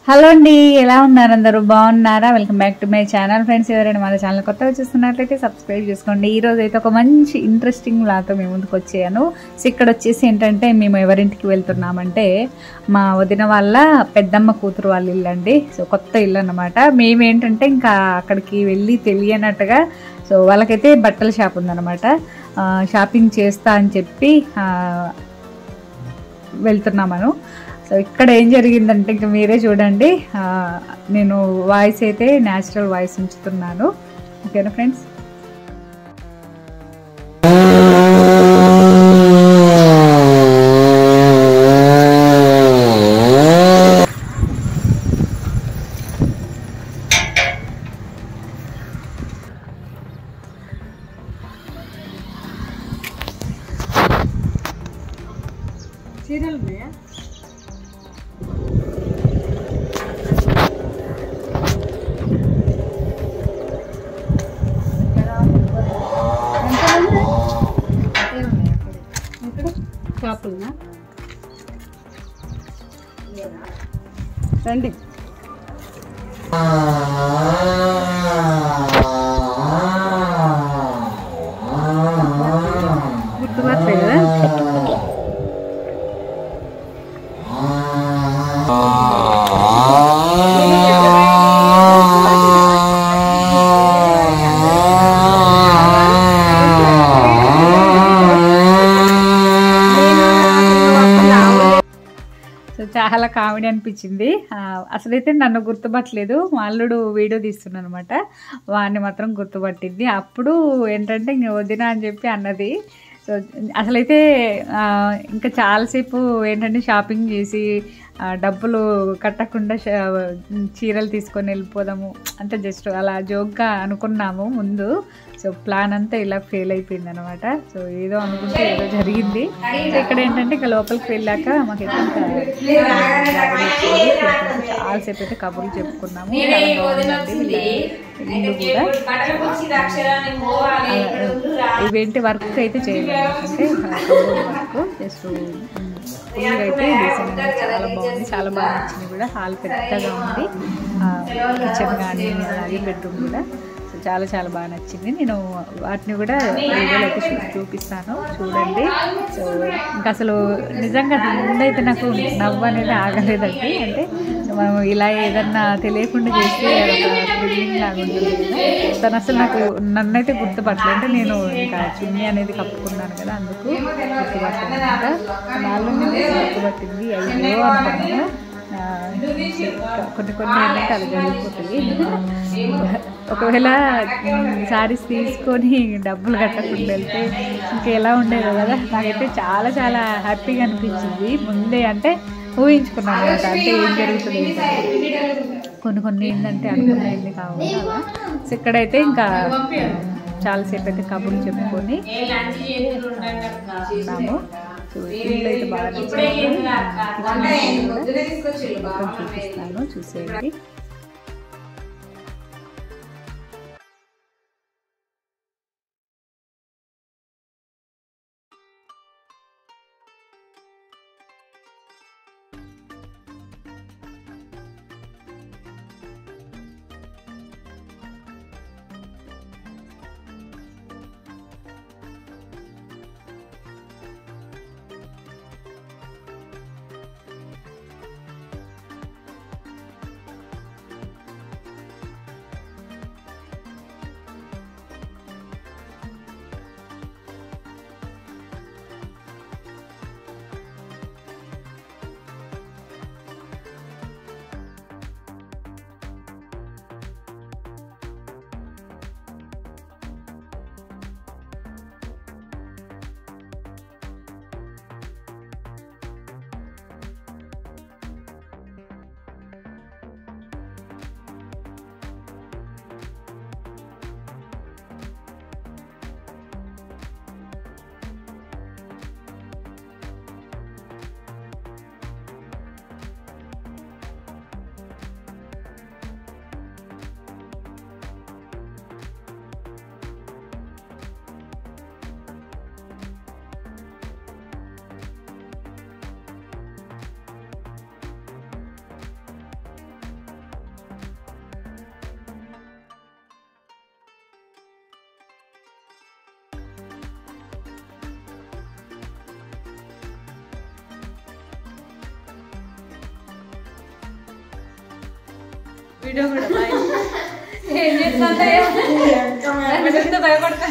Hello అండి ఎలా ఉన్నారు అందరూ బాగున్నారా welcome back to my channel friends ఎవరైనా మన ఛానల్ కొత్తగా చూస్తున్నట్లయితే సబ్స్క్రైబ్ చేసుకోండి ఈ రోజు అయితే ఒక మంచి ఇంట్రెస్టింగ్ లాతో మేము ముందుకు వచ్చాను సో ఇక్కడ వచ్చేసి ఏంటంటే మేము ఎవరింటికి వెళ్తున్నామంటే మా వదిన వాళ్ళ పెద్దమ్మ కూతురు వాళ్ళ ఇల్లు అండి సో కొత్త ఇల్లు అనమాట మేమేంటంటే ఇంకా అక్కడికి వెళ్ళి తెలియనట్టుగా సో వాళ్ళకైతే బట్టల షాప్ ఉందన్నమాట ఆ, షాపింగ్ చేస్తా అని చెప్పి ఆ, వెళ్తున్నామను సో ఇక్కడ ఏం జరిగిందంటే ఇంకా మీరే చూడండి ఆ, నేను వాయిస్ అయితే న్యాచురల్ వాయిస్ ఉంచుతున్నాను ఓకేనా ఫ్రెండ్స్ చీరలు ఉన్నాయా షాపులున్నా రండి గుర్తుపట్టలే కదా సో చాలా కామెడీ అనిపించింది ఆ, అసలైతే నన్ను గుర్తుపట్టలేదు మా అల్లుడు వీడియో తీస్తున్నాను అనమాట వాడిని మాత్రం గుర్తుపట్టింది అప్పుడు ఏంటంటే ఇంక వదిన అని చెప్పి అన్నది సో అసలైతే ఆ, ఇంకా చాలాసేపు ఏంటంటే షాపింగ్ చేసి ఆ, డబ్బులు కట్టకుండా ష- చీరలు తీసుకొని వెళ్ళిపోదాము అంటే జస్ట్ అలా జోక్గా అనుకున్నాము ముందు సో ప్లాన్ అంతా ఇలా ఫెయిల్ అయిపోయింది అనమాట సో ఏదో అనుకుంటే ఏదో జరిగింది సో ఇక్కడ ఏంటంటే ఇక లోపలికి వెళ్ళాక మాకైతే ఇంకా చాలాసేపు అయితే కబుర్లు చెప్పుకున్నాము చాలా బాగుందండి వీళ్ళ ఇల్లు కూడా ఆ, ఇవేంటి వర్క్ అయితే చేయలేదు అంటే వర్క్ జస్ట్ ఫుల్గా అయితే డీసెంట్ చాలా బాగుంది చాలా బాగా నచ్చింది కూడా హాల్ పెద్దగా ఉంది కిచెన్ కానీ అలాగే బెడ్రూమ్ కూడా సో చాలా చాలా బాగా నచ్చింది నేను వాటిని కూడా వీడియోలో అయితే చూ- చూపిస్తాను చూడండి సో ఇంకా అసలు నిజంగా ముందైతే నాకు నవ్వు అనేది ఆగలేదండి అంటే మనం ఇలా ఏదన్నా తెలియకుండా చేస్తే ఒక థ్రిల్లింగ్ లాగా ఉంటుంది కదా తను అసలు నాకు నన్నైతే గుర్తుపట్టలేదు అంటే నేను ఇంకా చున్నీ అనేది కప్పుకున్నాను కదా అందుకు గుర్తుపట్టాను వాళ్ళు గుర్తుపట్టింది అయ్యో అనుకున్నాను ఆ, కొన్ని కొన్ని ఏంటంటే అలా జరిగిపోతుంది ఒకవేళ శారీస్ తీసుకొని డబ్బులు కట్టకుండా వెళ్తే ఇంకెలా ఉండేది కదా నాకైతే చాలా చాలా హ్యాపీగా అనిపించింది ముందే అంటే ఊహించుకున్నాను అనమాట అంటే ఏం జరుగుతుంది ఏంటని. కొన్ని కొన్ని ఏంటంటే అనుకునేది కావాలి అలా సో ఇక్కడైతే ఇంకా చాలాసేపు అయితే కబుర్లు చెప్పుకొని ఉన్నాము సో ఇల్లు అయితే బాగా నచ్చింది కిచెన్ కూడా మొత్తం చూపిస్తాను చూసేయండి వీడియో కూడా బాయ్ ఏం చేస్తుంటే భయపడతా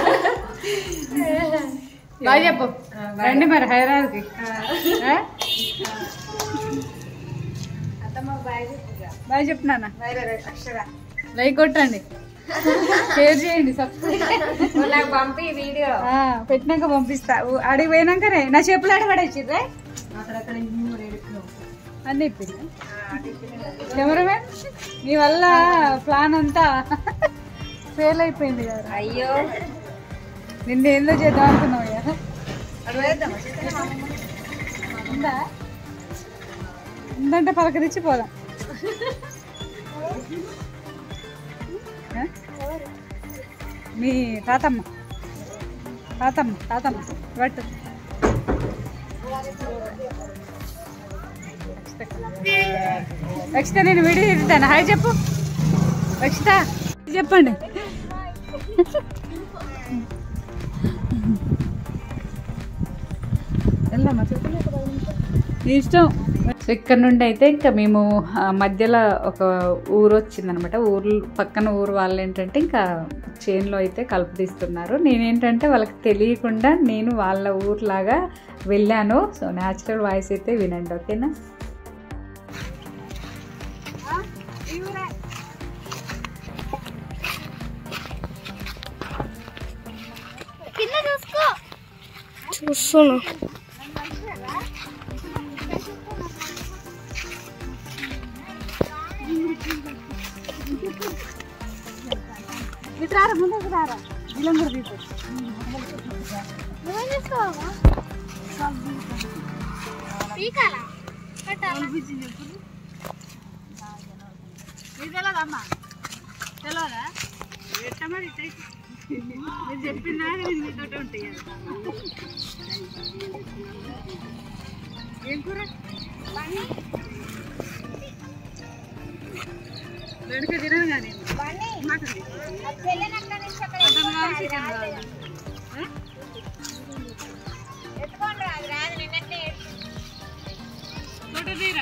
బాయ్ చెప్పు రండి మరి హైదరాబాద్కి ఆ? బాయ్ చెప్పు నాన్న లైక్ కొట్టండి షేర్ చేయండి సబ్స్క్రైబ్ నాకు పంపి వీడియో ఆ, పెట్టినాక పంపిస్తా ఊ- ఆడికి పోయినాకనే నా చెప్పులు ఆడ పడేసిర్రే అన్ని ఇప్పింది కెమెరామెన్ నీ వల్ల ప్లాన్ అంతా ఫెయిల్ అయిపోయింది కదా అయ్యో నిన్న ఏందో చేద్దాం అనుకున్నావు ఇక. ఉందా ఉందంటే పలకరించి పోదాం ఆ? మీ తాతమ్మ తాతమ్మ తాతమ్మ పట్టు రక్షిత నేను వీడియో తీస్తాను హాయ్ చెప్పు రక్షిత చెప్పండి వెళ్దామా నీ ఇష్టం సో ఇక్కడ నుండి అయితే ఇంకా మేము ఆ, మధ్యలో ఒక ఊరు వచ్చిందనమాట ఊరు పక్కన ఊరు వాళ్ళు ఏంటంటే ఇంకా చేన్లో అయితే కలుపు తీస్తున్నారు నేనేంటంటే వాళ్ళకి తెలియకుండా నేను వాళ్ళ ఊర్లాగా వెళ్ళాను సో న్యాచురల్ వాయిస్ అయితే వినండి ఓకేనా చూస్తున్నా ఇటు రారా ముందుకు రారా ఇలా కూడా తీసు ఇది తెలియదమ్మా తెలియదా ఎట్ట మరి ఇట్ట ఇట్ట. మీరు చెప్పిందా నేను మీతోటే ఉంటాయి కదా. ఏం కూర వెనుక తినను కానీ మటన్ తీసుకొచ్చింది. మటన్ కావాలి చికెన్ కావాలి ఆ? ఫోటో తీరా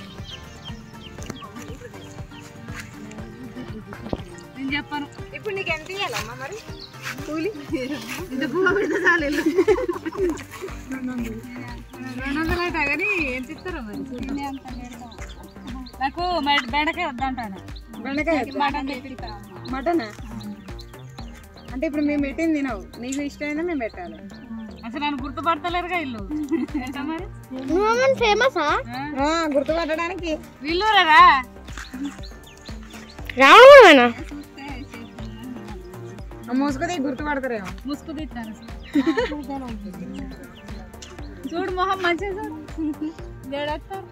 నేను చెప్పాను ఇప్పుడు నీకు ఎంత ఇవ్వాలమ్మా మరి కూలి ఇంత పువ్వు పెడితే చాలు వెళ్ళు. రెండు వందలు అయితే కానీ ఎంత ఇస్తారో మరి నాకు మెడ- బెండకాయ వద్దంటాను బెండకాయ మటన్ తెప్పిస్తా మటన్ అంటే ఇప్పుడు మేము పెట్టింది తినవు నీకు ఇష్టమైనా మేము పెట్టాలి అసలు నన్ను గుర్తుపడతలేరుగా ఇల్లు ఎంత మరి ఫేమసా గుర్తుపట్టడానికి వీళ్ళూరా రావడమేనా మూసుకొని గుర్తుపడతారేమో ముసుగు తీస్తాను చూడు మొహం మంచిగా చూడు దేడేస్తారు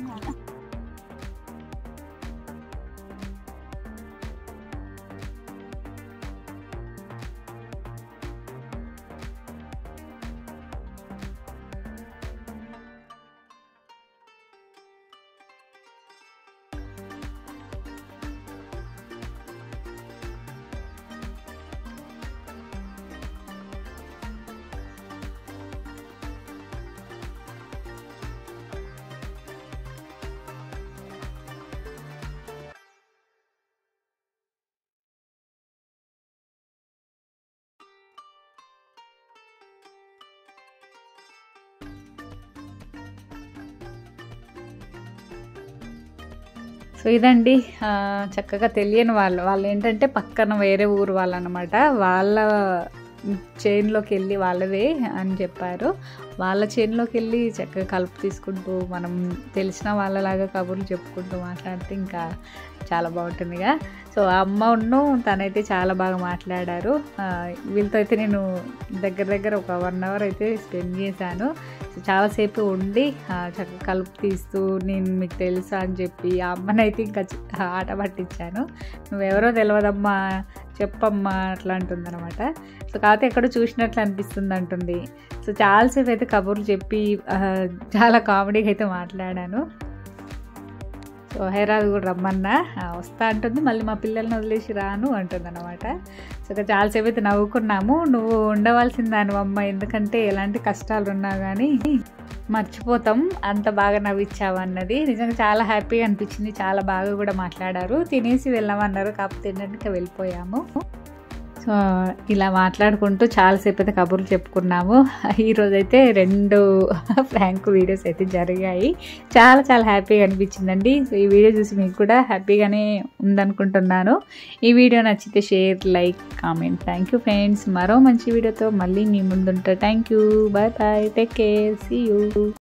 సో ఇదండి ఆ, చక్కగా తెలియని వాళ్ళు వాళ్ళు ఏంటంటే పక్కన వేరే ఊరు వాళ్ళు అనమాట వాళ్ళ చైన్లోకి వెళ్ళి వాళ్ళదే అని చెప్పారు వాళ్ళ చైన్లోకి వెళ్ళి చక్కగా కలుపు తీసుకుంటూ మనం తెలిసిన వాళ్ళలాగా కబుర్లు చెప్పుకుంటూ మాట్లాడితే ఇంకా చాలా బాగుంటుందిగా సో ఆ అమ్మ ఉన్ను తనైతే చాలా బాగా మాట్లాడారు ఆ, వీళ్ళతో అయితే నేను దగ్గర దగ్గర ఒక వన్ అవర్ అయితే స్పెండ్ చేశాను సో చాలాసేపు ఉండి ఆ, చక్కగా కలుపు తీస్తూ నేను మీకు తెలుసా అని చెప్పి ఆ అమ్మనైతే ఇంకా చ- ఆట పట్టించాను నువ్వెవరో తెలియదమ్మా చెప్పమ్మా అట్లా అంటుందన్నమాట సో కాకపోతే ఎక్కడో చూసినట్లు అనిపిస్తుంది అంటుంది సో చాలాసేపు అయితే కబుర్లు చెప్పి ఆ, చాలా కామెడీగా అయితే మాట్లాడాను సో హైదరాబాద్ కూడా రమ్మన్నా ఆ, వస్తా అంటుంది మళ్ళీ మా పిల్లల్ని వదిలేసి రాను అంటుంది అనమాట సో ఇక చాలాసేపు అయితే నవ్వుకున్నాము నువ్వు ఉండవలసిందాను అమ్మ ఎందుకంటే ఎలాంటి కష్టాలు ఉన్నా కానీ మర్చిపోతాం అంత బాగా నవ్విచ్చావు అన్నది నిజంగా చాలా హ్యాపీగా అనిపించింది చాలా బాగా కూడా మాట్లాడారు తినేసి వెళ్ళమన్నారు కాకపోతే ఏంటంటే ఇంకా వెళ్ళిపోయాము సో ఇలా మాట్లాడుకుంటూ చాలాసేపు అయితే కబుర్లు చెప్పుకున్నాము ఈరోజు అయితే రెండు ఫ్రాంక్ వీడియోస్ అయితే జరిగాయి చాలా చాలా హ్యాపీగా అనిపించిందండి సో ఈ వీడియో చూసి మీకు కూడా హ్యాపీగానే ఉందనుకుంటున్నాను ఈ వీడియో నచ్చితే share like comment thank you friends మరో మంచి వీడియోతో మళ్ళీ మీ ముందుంటా thank you bye bye take care see you